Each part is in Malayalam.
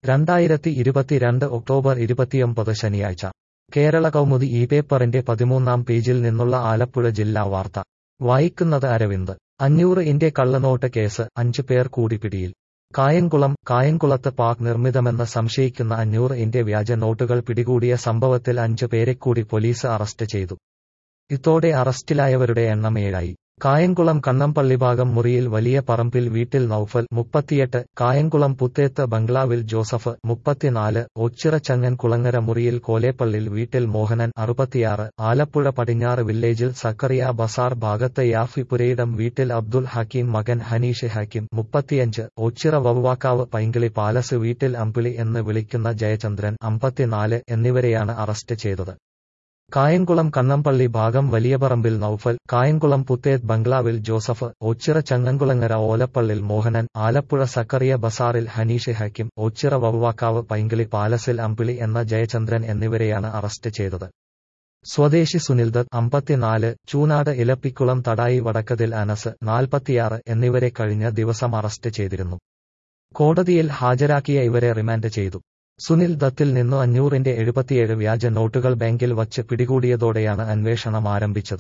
രണ്ടായിരത്തി ഇരുപത്തിരണ്ട് ഒക്ടോബർ ഇരുപത്തിയൊമ്പത് ശനിയാഴ്ച കേരള കൗമുദി ഈ പേപ്പറിന്റെ പതിമൂന്നാം പേജിൽ നിന്നുള്ള ആലപ്പുഴ ജില്ലാ വാർത്ത വായിക്കുന്നത് അരവിന്ദ് അഞ്ഞൂറ് ഇന്റെ കള്ളനോട്ട് കേസ് അഞ്ചു പേർ കൂടി പിടിയിൽ കായംകുളം കായംകുളത്ത് പാക് നിർമ്മിതമെന്ന് സംശയിക്കുന്ന അഞ്ഞൂറ് ഇന്റെ വ്യാജ നോട്ടുകൾ പിടികൂടിയ സംഭവത്തിൽ അഞ്ചു പേരെക്കൂടി പോലീസ് അറസ്റ്റ് ചെയ്തു ഇതോടെ അറസ്റ്റിലായവരുടെ എണ്ണം ഏഴായി കായംകുളം കണ്ണമ്പള്ളി ഭാഗം മുറിയിൽ വലിയ പറമ്പിൽ വീട്ടിൽ നൌഫൽ മുപ്പത്തിയെട്ട് കായംകുളം പുത്തേത്ത് ബംഗ്ലാവിൽ ജോസഫ് മുപ്പത്തിനാല് ഒച്ചിറ ചങ്ങൻ കുളങ്ങര മുറിയിൽ കോലേപ്പള്ളിൽ വീട്ടിൽ മോഹനൻ അറുപത്തിയാറ് ആലപ്പുഴ പടിഞ്ഞാറ് വില്ലേജിൽ സക്കറിയ ബസാർ ഭാഗത്ത് യാഫി പുരയിടം വീട്ടിൽ അബ്ദുൽ ഹക്കീം മകൻ ഹനീഷ് ഹക്കീം മുപ്പത്തിയഞ്ച് ഒച്ചിറ വവ്വാക്കാവ് പൈങ്കിളി പാലസ് വീട്ടിൽ അമ്പിളി എന്ന് വിളിക്കുന്ന ജയചന്ദ്രൻ അമ്പത്തിനാല് എന്നിവരെയാണ് അറസ്റ്റ് ചെയ്തത് കായംകുളം കണ്ണമ്പള്ളി ഭാഗം വലിയപറമ്പിൽ നൌഫൽ കായംകുളം പുത്തേത് ബംഗ്ലാവിൽ ജോസഫ് ഒച്ചിറ ചങ്ങൻകുളങ്ങര ഓലപ്പള്ളിൽ മോഹനൻ ആലപ്പുഴ സക്കറിയ ബസാറിൽ ഹനീഷ് ഹക്കിം ഒച്ചിറ വവ്വാക്കാവ് പൈങ്കിളി പാലസിൽ അമ്പിളി എന്ന ജയചന്ദ്രൻ എന്നിവരെയാണ് അറസ്റ്റ് ചെയ്തത് സ്വദേശി സുനിൽ ദത്ത് അമ്പത്തിനാല് ചൂനാട് ഇലപ്പിക്കുളം തടായി വടക്കതിൽ അനസ് നാൽപ്പത്തിയാറ് എന്നിവരെ കഴിഞ്ഞ ദിവസം അറസ്റ്റ് ചെയ്തിരുന്നു കോടതിയിൽ ഹാജരാക്കിയ ഇവരെ റിമാൻഡ് ചെയ്തു സുനിൽ ദത്തിൽ നിന്നു അഞ്ഞൂറിന്റെ എഴുപത്തിയേഴ് വ്യാജ നോട്ടുകൾ ബാങ്കിൽ വച്ച് പിടികൂടിയതോടെയാണ് അന്വേഷണം ആരംഭിച്ചത്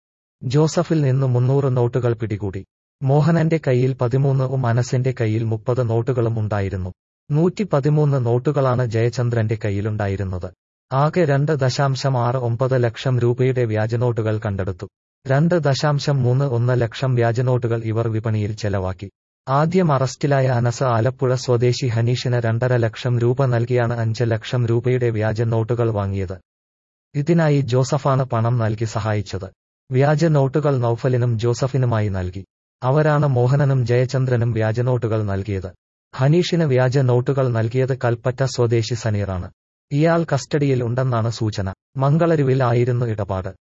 ജോസഫിൽ നിന്ന് മുന്നൂറ് നോട്ടുകൾ പിടികൂടി മോഹനന്റെ കയ്യിൽ പതിമൂന്നും മനസ്സിന്റെ കയ്യിൽ മുപ്പത് നോട്ടുകളും ഉണ്ടായിരുന്നു നൂറ്റി പതിമൂന്ന് നോട്ടുകളാണ് ജയചന്ദ്രന്റെ കയ്യിലുണ്ടായിരുന്നത് ആകെ രണ്ട് ദശാംശം ആറ് ഒമ്പത് ലക്ഷം രൂപയുടെ വ്യാജനോട്ടുകൾ കണ്ടെടുത്തു രണ്ട് ദശാംശം മൂന്ന് ഒന്ന് ലക്ഷം വ്യാജനോട്ടുകൾ ഇവർ വിപണിയിൽ ചെലവാക്കി ആദ്യം അറസ്റ്റിലായ അനസ് ആലപ്പുഴ സ്വദേശി ഹനീഷിന് രണ്ടര ലക്ഷം രൂപ നൽകിയാണ് അഞ്ച് ലക്ഷം രൂപയുടെ വ്യാജ നോട്ടുകൾ വാങ്ങിയത് ഇതിനായി ജോസഫാണ് പണം നൽകി സഹായിച്ചത് വ്യാജ നോട്ടുകൾ നൌഫലിനും ജോസഫിനുമായി നൽകി അവരാണ് മോഹനനും ജയചന്ദ്രനും വ്യാജനോട്ടുകൾ നൽകിയത് ഹനീഷിന് വ്യാജ നോട്ടുകൾ നൽകിയത് കൽപ്പറ്റ സ്വദേശി സനീറാണ് ഇയാൾ കസ്റ്റഡിയിൽ ഉണ്ടെന്നാണ് സൂചന മംഗളരുവിൽ ആയിരുന്നു ഇടപാട്